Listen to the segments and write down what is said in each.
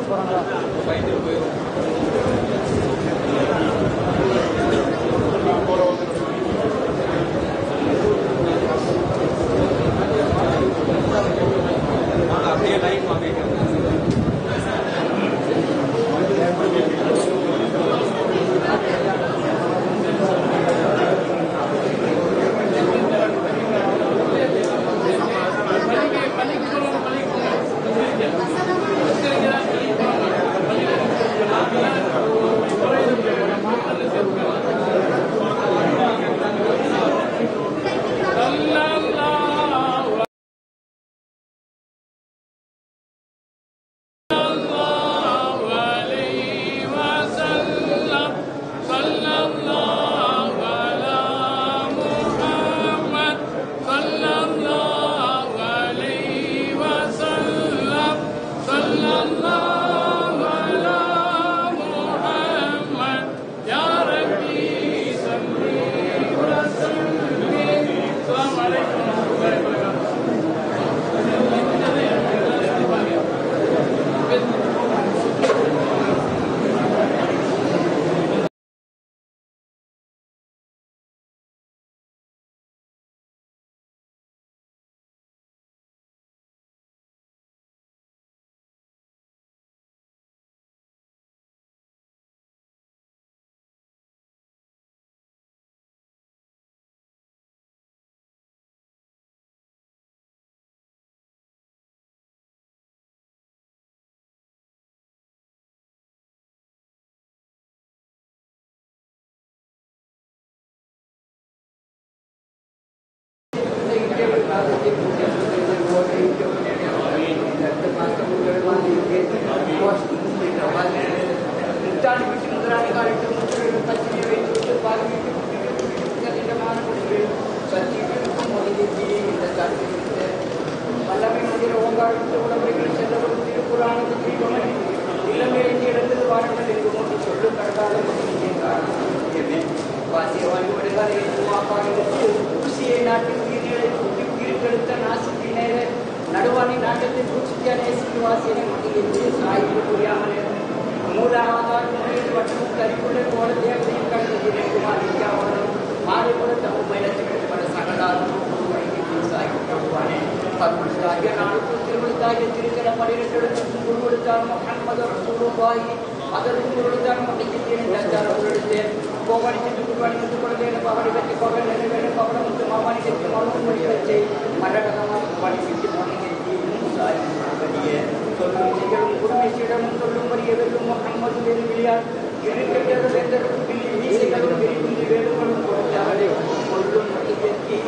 போகிறாங்களா பயந்துட்டு போயிடும் வாங்க அப்படியே லைன் வாங்கிட்டு நடுவாணி நாட்டத்தின் பூச்சிக்கான சீனிவாசியனை மத்தியிலிருந்து சாய்வு புரியாமல் மூலாவதார் முறையில் மற்றும் கரிக்குள்ள போல தேவதையும் கண்டது குமார் இந்தியாவோடும் மாறிபுர தமிழ் மயிலத்தில் பல சகலாரும் சாய்வானே பருவத்தாகிய நாளுக்கு திருவிழுத்தாகிய திருத்தல பன்னிரெண்டு குருவெடுத்தார் முகமது ரசூலுல்லாஹி அதற்கு குருவெடுத்தார் மத்தியில் நச்சார் அவர்களுக்கு கோவடிச்சிட்டு குருவாடித்து கொள்கையில பவடி வச்சு பவன் நிறைவேற பவனம் வந்து மாமானி கட்சி மனம் மொழி வச்சு மரடகமாக குருவாடி கட்சி மொழி கட்சி சாய் சொல்லும் செய்யலும் குருமேசியிடமும் சொல்லும் வரிய வெல்லும் முகம்மது வேறு விளையார் இருக்கையாக வேந்தரும் பில்லி வீசைகளும் விரிகுந்தி வேலுங்களும் கொடுத்தார்களே சொல்லும் மொழிக்கு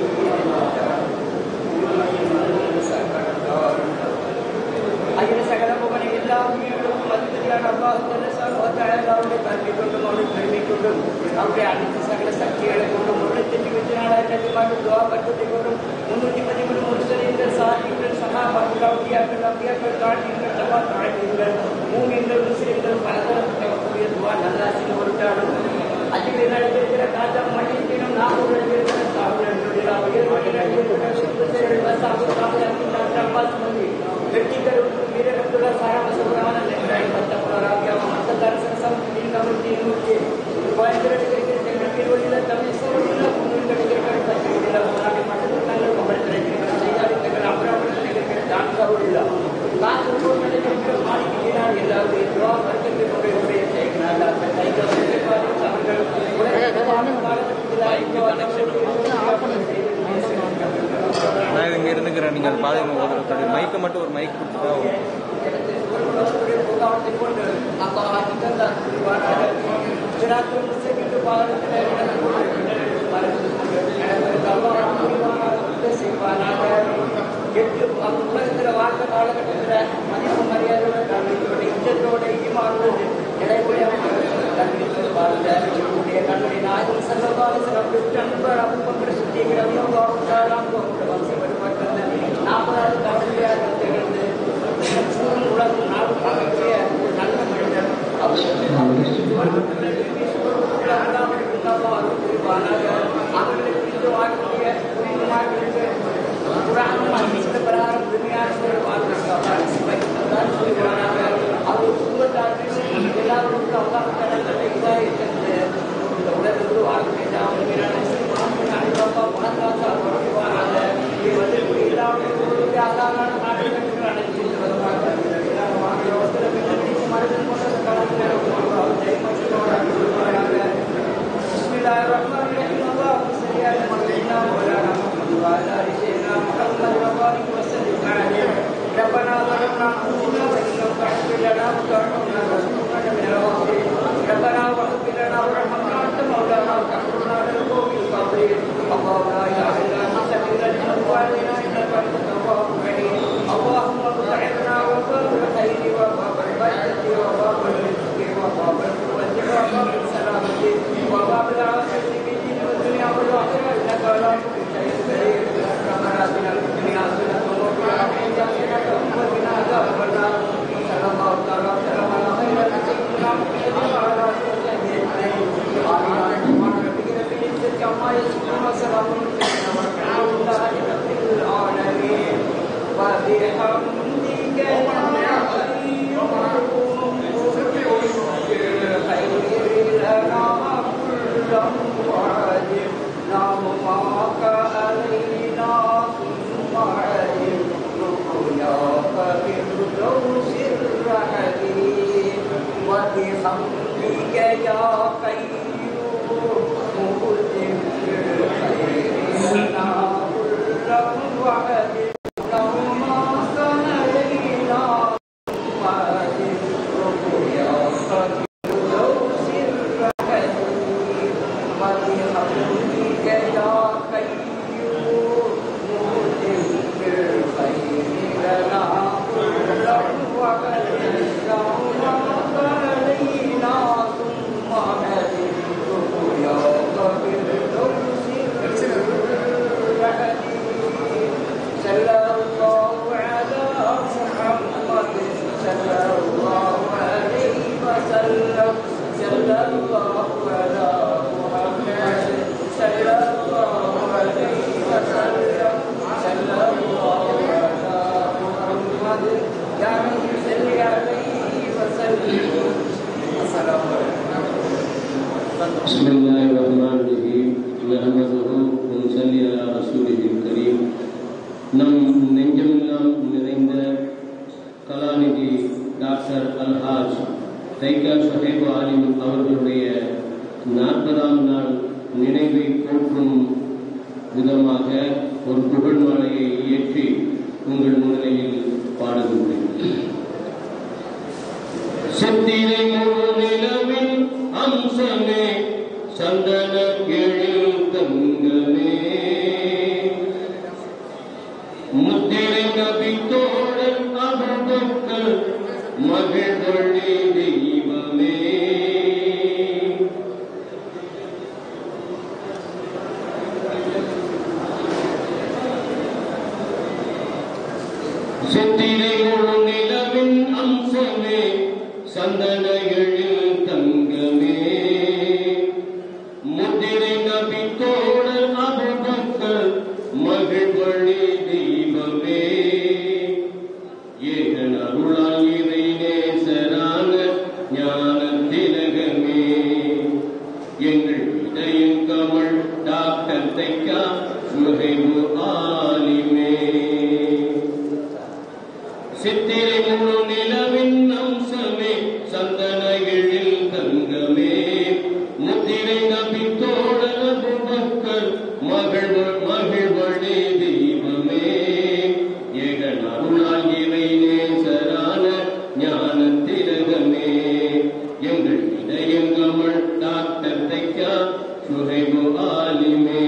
அகில சகல புவனை எல்லா உயிர்களும் அதிபதியான அல்லாஹ் சர்வத்தாயாளருடைய கல்வி கொண்டும் அவருடைய பெருமை கொண்டும் அவருடைய அனைத்து சகல சக்திகளை கொண்டும் ஒரு லட்சத்தி இருபத்தி நாலாயிரத்தி மாட்டு துவா பட்டத்தை கொண்டும் முன்னூற்றி பதிமூணு முஸ்லிம்கள் சாதிகள் சகாபாக்கள் அவுடியாக்கள் அவ்வியாக்கள் காட்டிகள் தவா தாழ்வீர்கள் மூமியங்கள் முஸ்லிம்கள் பலதரப்பட்ட துவா நல்லாசின் ஒருட்டாடும் அஜிலை நடைபெறுகிற காஜம் மணித்தினும் நாகூர் நடைபெறுகிற சாகுடன் உயர்வகை நடைபெறுகிற சாகு சாகு வெற்றிகளுக்கு வீரர்களுள்ள சாராமசபுரான நெற்றாய் பத்த புலராகியாவ மத்த தரசன சமத்தின் கமிட்டி நூற்றி பயங்கரத்தில் இருக்கிற தென்னில் ஒளியில தமிழ் சூழலில் முன்னில் கிடைக்கிற பத்திரிகையில் போராடி மட்டத்தில் தங்கள் கபலத்தில் இருக்கிற செய்தாரித்தங்கள் அப்புறம் இருக்கிற தான்காவில் காசு நடைபெறுகிற மாளிகையினால் எல்லாருடைய துவா வர்க்கத்தை கொண்டு செய்கிறார்கள் அந்த கைகள் அவர்கள் நான் இங்கே இருந்துக்கிறேன் நீங்கள் அது பாதை ஓதுறது மைக்கை மட்டும் ஒரு மைக் கொடுத்துட்டா ஓடும். எட்டு உலகத்தில் வாழ்க்கை காலகட்டத்தில் மதிப்பு மரியாதையோட கல்வியோட இச்சத்தோட ஈமானோடு நிலைப்படியாக கல்வியோடு வாழ்ந்த என்னுடைய கல்வி நாயகம் செல்லவாறு சில நண்பர் அபுபக்கர் சுத்திகிற அல்லாஹ் வம்சம் பெறப்பட்டது நாற்பதாவது கல்வியாக திகழ்ந்து உலகம் நாடு பார்க்கக்கூடிய ஒரு நல்ல மனிதர் அவர்களுக்கு இந்த வாழக்கூடிய புனிதமார்களுக்கு குரானும் அறிவித்த பிரகாரம் உரிமையான வாழ்க்கை சொல்லுகிறார்கள் அவர் விதமாக ஒரு புகழ் மாலையை ஏற்றி உங்கள் முன்னிலையில் பாடுகின்றேன் சித்திரை முழு நிலவின் அம்சமே சந்தன எழில் தங்கமே முத்திரை நபித்தோழன் அபுபக்கர் மகிழ்வழி தெய்வமே சித்திரை முழு நிலவின் அம்சமே சந்தன எழில் தங்கமே முத்திரை நபி தோழர் அபுபக்கர் மகிழ்வழி தெய்வமே ஏகன் அருளால் இறை நேசரான ஞான திலகமே எங்கள் இதயம் கமல் டாக்டர் தைக்கா சுகைவு ஆலிமே சித்திரை முழு நிலவின் அம்சமே சந்தன எழில் தங்கமே முத்திரை நபி தோழர் அபுபக்கர் மகள் மகிழ்வழி தெய்வமே ஏகன் அருளால் இறை நேசரான ஞான திலகமே எங்கள் இதயங்கமல் டாக்டர் தைக்கா சுகைவு ஆலிமே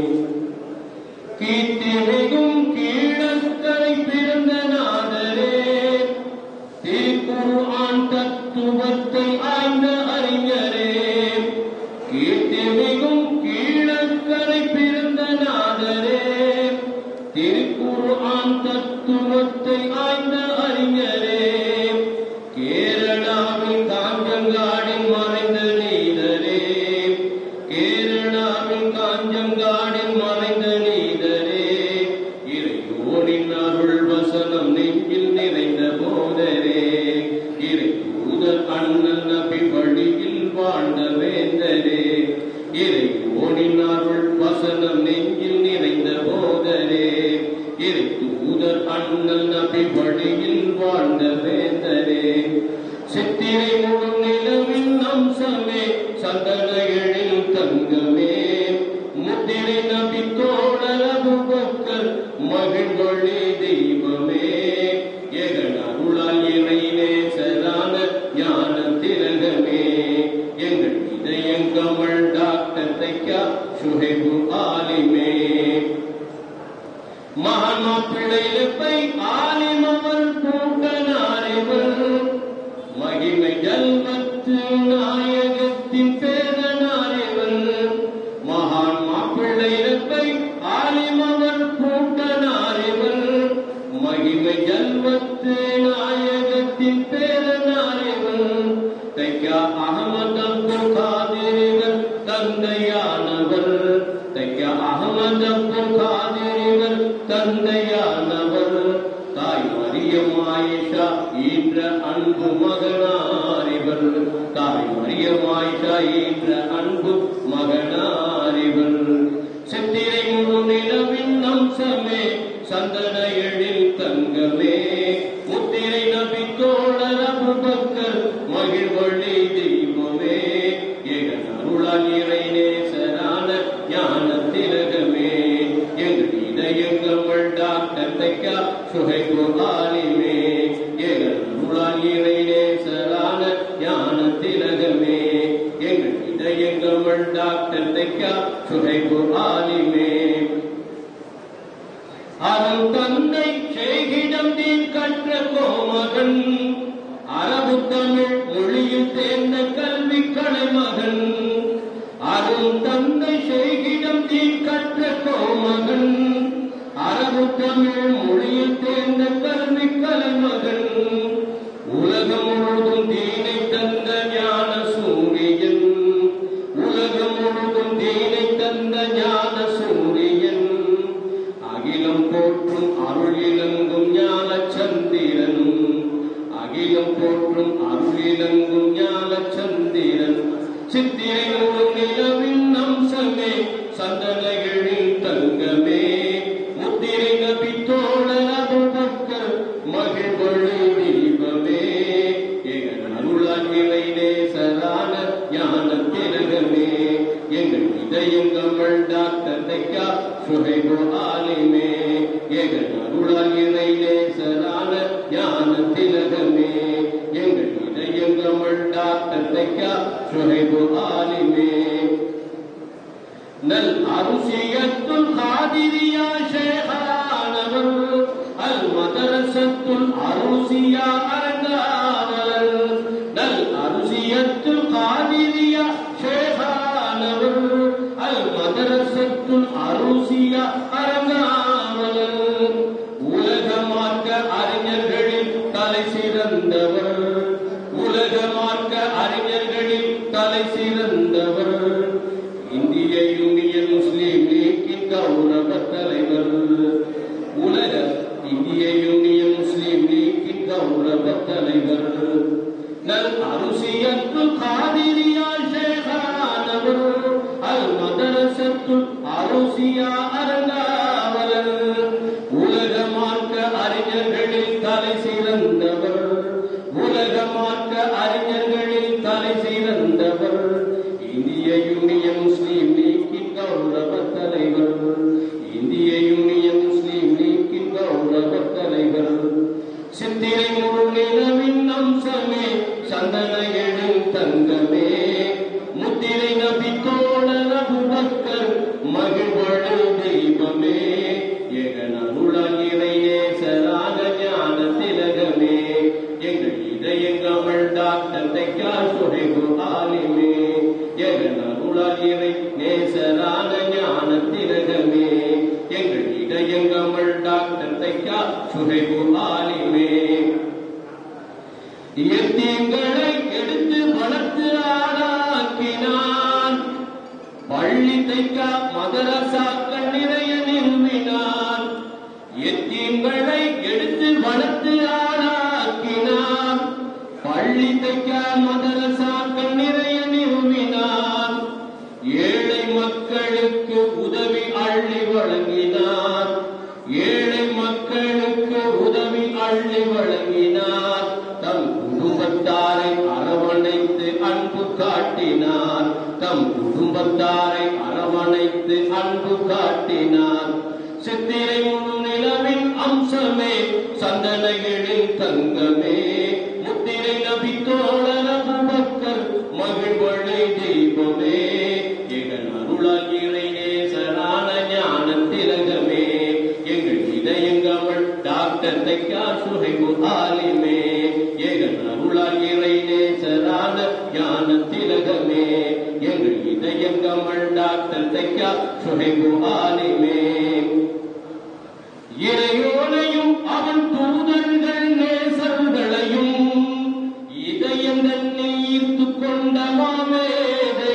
கீர்த்திமிகும் கீழக்கரை பிறந்த நாதரே திருக்குர்ஆன் தத்துவத்தை ஆய்ந்த அறிஞரே கீர்த்திமிகும் கீழக்கரை பிறந்த நாதரே திருக்குர்ஆன் தத்துவத்தை ஆய்ந்த அறிஞரே கேரளாவில் காஞ்சங்காடில் மறைந்த நீதரே கேரளாவில் காஞ்சங்காடில் மறைந்த நீதரே இறையோனின் அருள் வசனம் நெஞ்சில் நிறைந்த போதரே இறை தூதர் அண்ணன் நபி வழியில் வாழ்ந்த வேந்தரே இறையோனின் அருள் வசனம் நெஞ்சில் நிறைந்த போதரே இறை தூதர் அண்ணல் நபி வழியில் வாழ்ந்த வேந்தரே சித்திரை முழு நிலவின் அம்சமே சந்தன எழில் தங்கமே முத்திரை நபி தோழர் அபுபக்கர் மகிழ்வழி தெய்வமே எகன் அருளால் இறை நேசரான ஞான திலகமே எங்கள் இதயங்கமல் டாக்டர் தைக்கா சுஹைபு ஆலிமே மகான்மா பிள்ளைப்பை ஆலிமவர் கூட்டனாரிவர் மகிமை ஜல்மத்து நாயகத்தின் பேரனாரிவர் மகான் மாப்பிள்ளைப்பை ஆலிமவர் கூட்டனாரிவர் மகிமை ஜல்மத்து நாயகத்தின் பேரனாரிவர் தைக்கா அகமது அப்துல் காதிரிவர் தந்தையானவர் தைக்கா அகமது அப்துல் காதிரிவர் தந்தையானவர் தாய் மரியம் ஆயிஷா ஈன்ற அன்பு மகனாரிவர் தாய் மரியம் ஆயிஷா ஈன்ற அன்பு மகனாரிவர் சித்திரை முழு நிலவின் அம்சமே சந்தன எழில் தங்கமே முத்திரை நபி தோழர் அபுபக்கர் மகிழ்வழி தெய்வமே எகன் அருளால் இறை நேசரான ஞான திலகமே எங்கள் இதயங்கள் டாக்டர் தைக்கா சுகைபு ஆலிமே எங்கள் அருளால் இறை நேசரான ஞான திலகமே எங்கள் இதயங்கள் டாக்டர் தைக்கா சுகைபு ஆலிமே அறம் தந்தை செய்கிடம் நீ கற்ற கோமகன் அரபு தமிழ் மொழியில் தேர்ந்த கல்வி கலைமகன் அரும் தந்தை செய்கிடம் நீ கற்ற கோமகன் அரபு தமிழ் மொழியில் தேர்ந்த கல்வி கலைமகன் உலகம் முழுதும் தீனை தந்த ஞான சூரியன் உலகம் முழுதும் தீனை தந்த ஞான சூரியன் அகிலம் போற்றும் அருள் இலங்கும் ஞான சந்திரனும் அகிலம் போற்றும் அருள் இலங்கும் ஞான சந்திரன் சித்திரை முழு நிலவின் அம்சமே சந்தன எழில் தங்கமே முத்திரை நபித்தோ சுகைபு ஆலிமே ஏகன் அருளால் இறை நேசரான ஞான திலகமே எங்கள் இதயங்கமல் டாக்டர் தைக்கா சுகைபு ஆலிமே நல் அருசியத்துல் காதிரியா ஷேகானவர் அல் மதரசத்துல் அருசியா அரங்காவலர் நல் அருசியத்துல் காதிரியா ஷேகானவர் அல் மதரசத்துல் அருசியா அரங்காவலர் உலக மார்க்க அறிஞர்களில் தலை சிறந்தவர் உலக மார்க்க அறிஞர்களில் தலை சிறந்தவர் இந்திய யூனியன் முஸ்லீம் லீக்கின் கௌரவ தலைவர் உலக இந்திய யூனியன் முஸ்லீம் லீக்கின் கௌரவ தலைவர் நல் அருசியத்து காதிரியா ஷேகானவர் அல் மதரசத்து அருசியா அரங்காவலர் உலக மார்க்க அறிஞர்களில் தலை சிறந்தவர் உலக மார்க்க அறிஞர்களில் தலை சிறந்தவர் இந்திய யூனியன் முஸ்லீம் லீக்கின் கௌரவ தலைவர் இந்திய யூனியன் முஸ்லீம் லீக்கின் கௌரவ தலைவர் சித்திரை முழு நிலவின் அம்சமே சந்தன எழும் தங்கமே முத்திரை நபி தோழர் அபுபக்கர் மகிழ்வழு தெய்வமே ஏகன் அருளால் இறை நேசரான ஞான திலகமே எங்கள் இதயங்கமல் டாக்டர் தைக்கா சுகைபு ஆலிமே ஏகன் அருளால் இறை நேசரான ஞான திலகமே எங்கள் இதயங்கமல் டாக்டர் தைக்கா சுகைபு ஆலிமே இயத்தீங்களை எடுத்து வளர்த்து ஆளாக்கினான் பள்ளி தைக்கா மதரசாக்கள் நிறைய நிறுவினான் எத்தீங்களை எடுத்து வளர்த்து ஆளாக்கினான் பள்ளி தைக்கா மதரசாக்கள் நிறைய நிறுவினான் ஏழை மக்களுக்கு உதவி அள்ளி வழங்கினார் ஏழை மக்களுக்கு உதவி அள்ளி வழங்கினார் தம் குடும்பத்தாரை அரவணைத்து அன்பு காட்டினார் தம் குடும்பத்தாரை அரவணைத்து அன்பு காட்டினார் சித்திரை முழு நிலவின் அம்சமே சந்தனைகளின் தங்கமே முத்திரை நபி தோழர் அபுபக்கர் மகிழ்வழி தெய்வமே எங்கள் அருளால் இறை நேசரான ஞான திலகமே எங்கள் இதயங்கமல் டாக்டர் தைக்கா சுகைபு ஆலிமே எங்கள் அருளால் இறை நேசரான ஞான திலகமே எங்கள் இதயங்கமல் டாக்டர் தைக்கா சுகைபு ஆலிமே இறையோனையும் அவன் தூதர்கள் நேசர்களையும் இதயங்கள் ஈர்த்து கொண்ட மாமேதே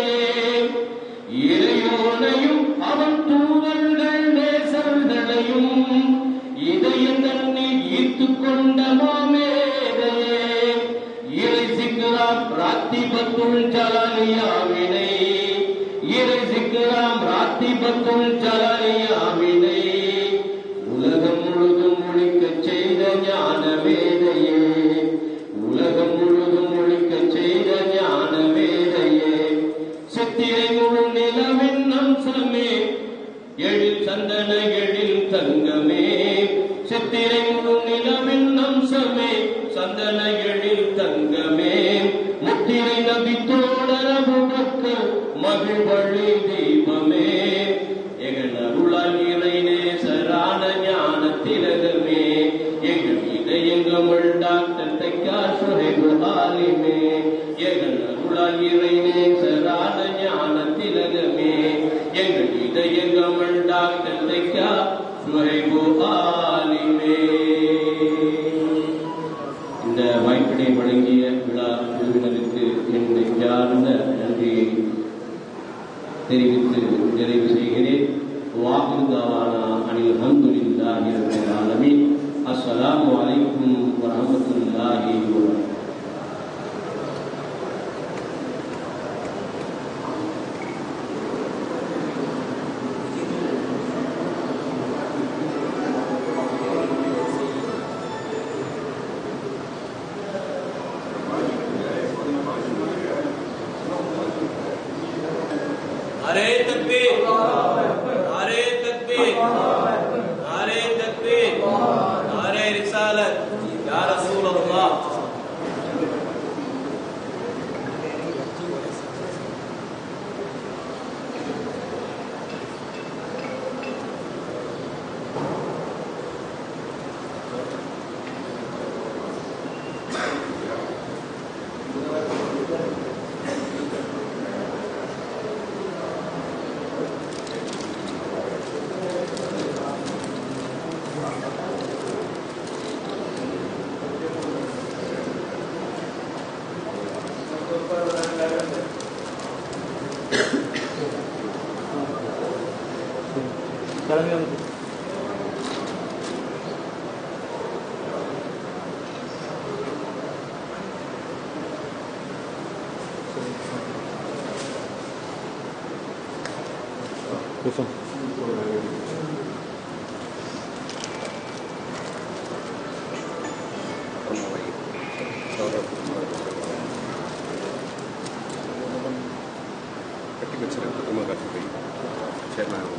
இறையோனையும் அவன் தூதர்கள் நேசர்களையும் இதயங்கள் ஈர்த்து கொண்ட மாமேதே இறை சிக்கலாம் ராத்திபத்துள் ஜலாலியாவினை இறை சிக்கலாம் ராத்திபத்துள் ஜலாலியாவினை உலகம் முழுதும் ஒழிக்கச் செய்த ஞான வேதையே உலகம் முழுதும் ஒழிக்கச் செய்த ஞான வேதையே சித்திரை முழு நிலவின் அம்சமே எழில் சந்தன எழில் தங்கமே சித்திரை முழு நிலவின் அம்சமே சந்தன எழில் தங்கமே முத்திரை நபி தோழர் அபுபக்கர் மகிழ்வழி தெய்வமே எங்கள் அருளால் இறை நேசரான ஞான திலகமே எங்கள் இதயங்கமல் டாக்டர் தைக்கா சுரைபு ஆலிமே எங்கள் அருளால் இறை நேசரான ஞான திலகமே எங்கள் இதயங்கமல் டாக்டர் தைக்கா சுரைபு ஆலிமே இந்த வாய்ப்பினை வழங்கிய விழா குழுவினருக்கு என் நெஞ்சார்ந்த நன்றியை தெரிவித்து நிறைவு செய்கிறேன் வாக்குதாவானா அனில் அல்ஹம்துலில்லாஹி ரப்பில் ஆலமீன் அஸ்ஸலாமு அலைக்கும் வரஹ்மத்துல்லாஹி வபரகாத்துஹு अरे तकबीर கிளம்பி வந்து Listen. ಕಟ್ಟಿ ಬೆಚ್ಚರ ಕುಟುಂಬ ಕಟ್ಟಿ ಚೆನ್ನಾಗಿ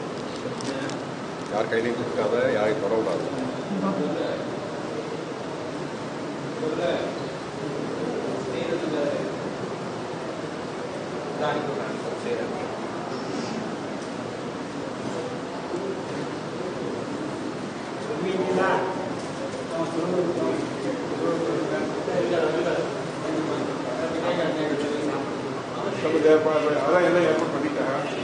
ಯಾರ ಕೈಲಿ ಕುಟ್ಕಾದ ಯಾರಿಗೆ ತೊಡಗಬಾರ್ದು ಸ್ವಲ್ಪ ಏರ್ಪಾಡು ಅದ ಎಲ್ಲ ಏರ್ಪಾಡು பண்ணிட்டேன்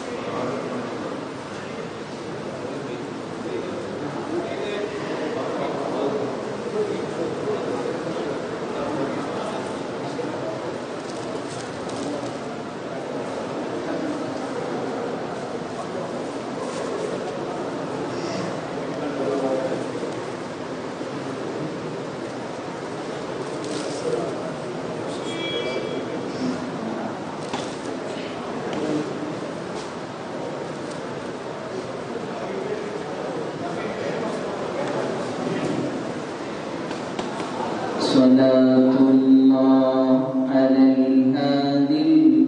صلاة الله على الهادي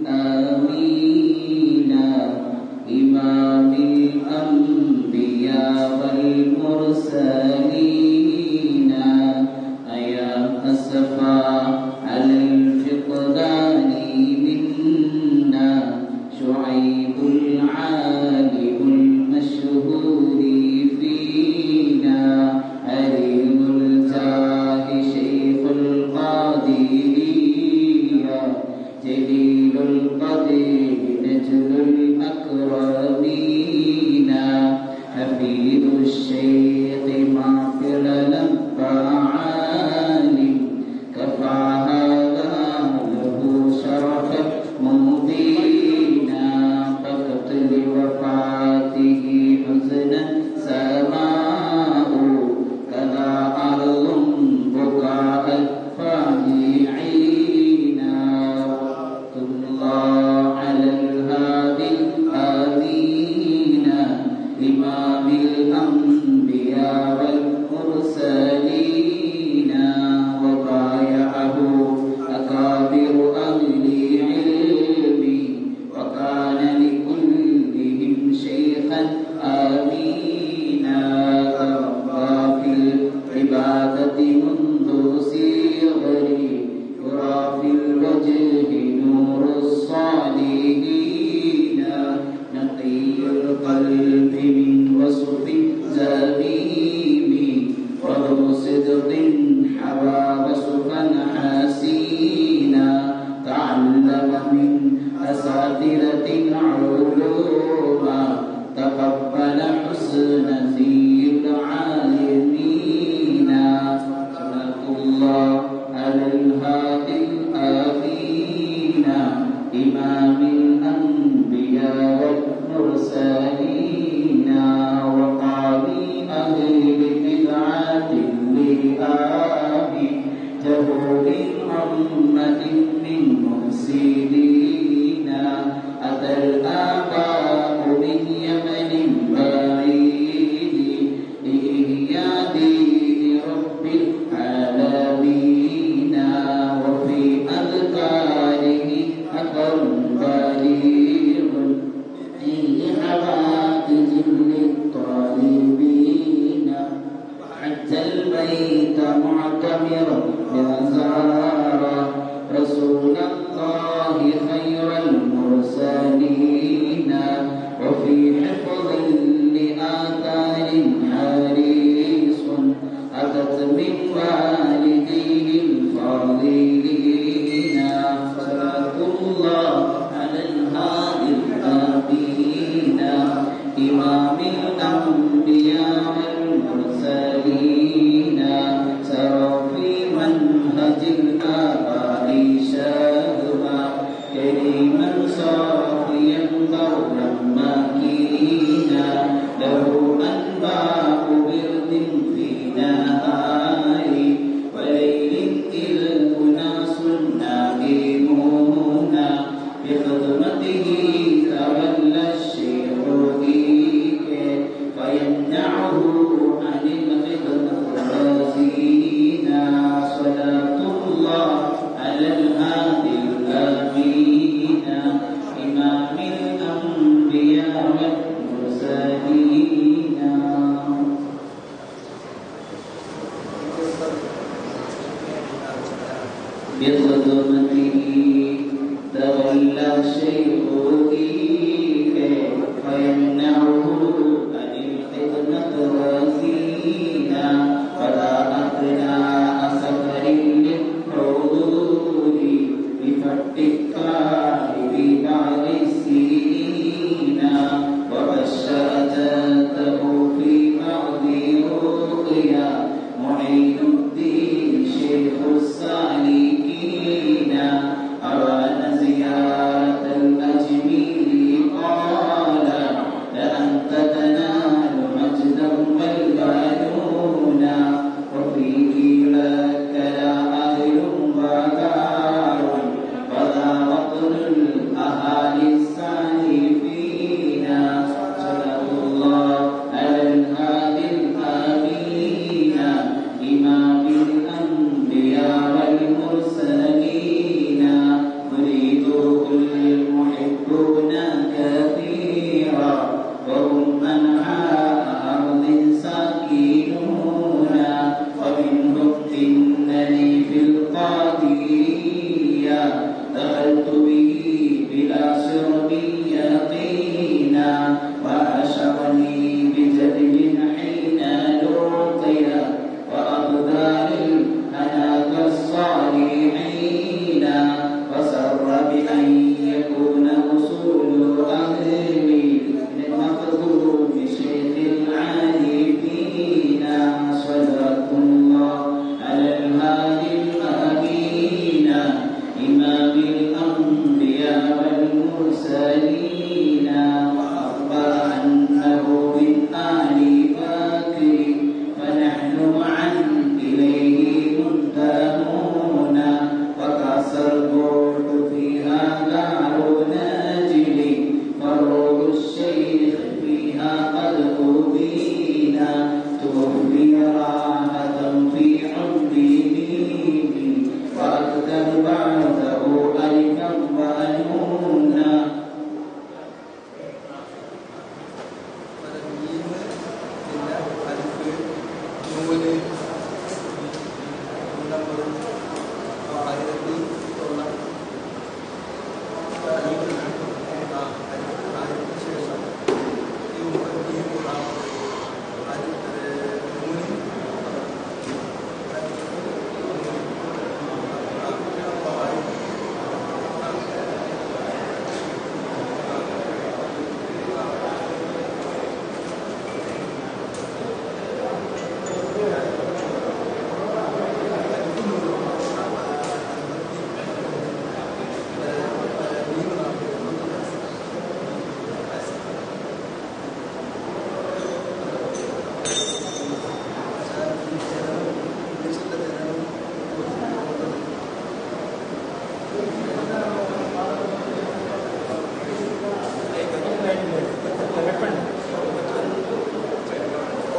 الآمين إمام الأنبياء والمرسلين أيا أسفا على الفقدان منا شعيب العالم المشهور فينا عليم الجاه شيخ القادرية جليل القدر نجل الأكرمين حفيد الشيخ مغفر لبى عالم كفى هذا له شرفا مبينا فقط لوفاته حزنا سماء كذا أرض بكاء الفاجعين الله على الهادي الآمين إمام الأنبياء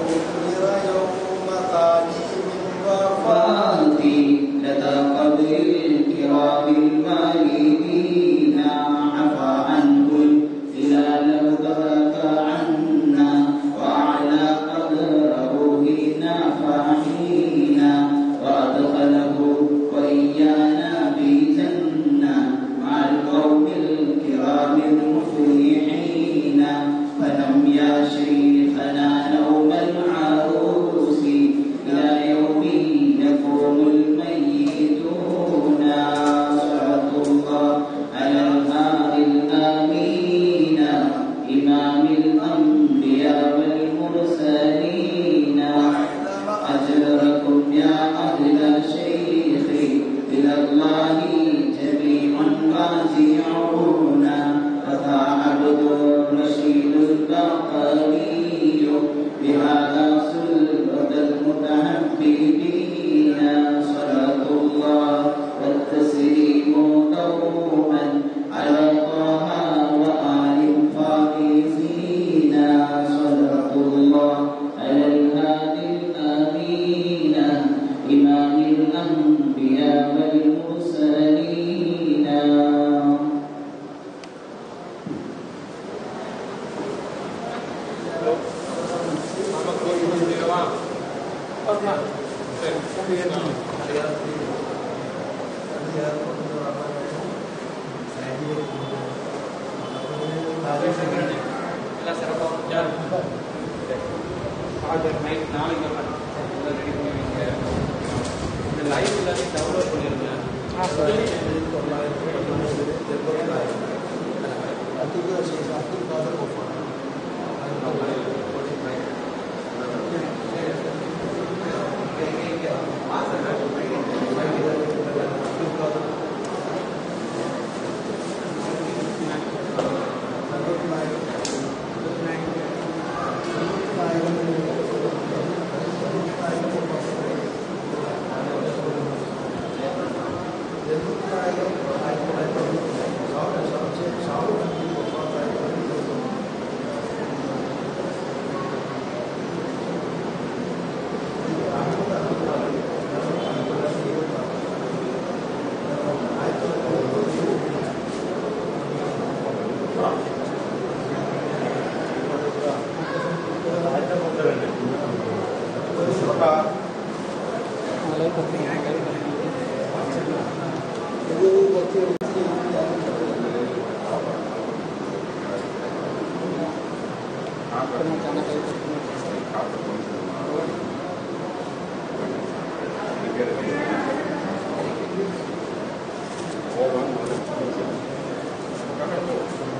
وفاتي لدى قبر الكرام المالكين عفا عنه الهلال ذاك عنا وعلى قدره نافعينا وأدخله وإيانا في جنة مع القوم الكرام المفلحين فنم يا شيخنا نوم العروس إلى يوم يقوم الميتون صلاة الله على الهادي الآمين إمام الأنبياء والمرسلين أجركم يا أهل شيخي إلى الله جميعا راجعون أتى عبد الرشيد البقري بهذا سلطة المتحببين صلاة الله والتسليم دوما على طه وآل فائزين صلاة الله على الهادي الأمين إمام الأنبياء والمرسلين எல்லாம் சிறப்பாக ஆர்டர் நைட் நாளைக்கு எல்லாம் ரெடி பண்ணி வைங்க இந்த லைவ் எல்லாத்தையும் டவுன்லோட் பண்ணிருங்க Thank you.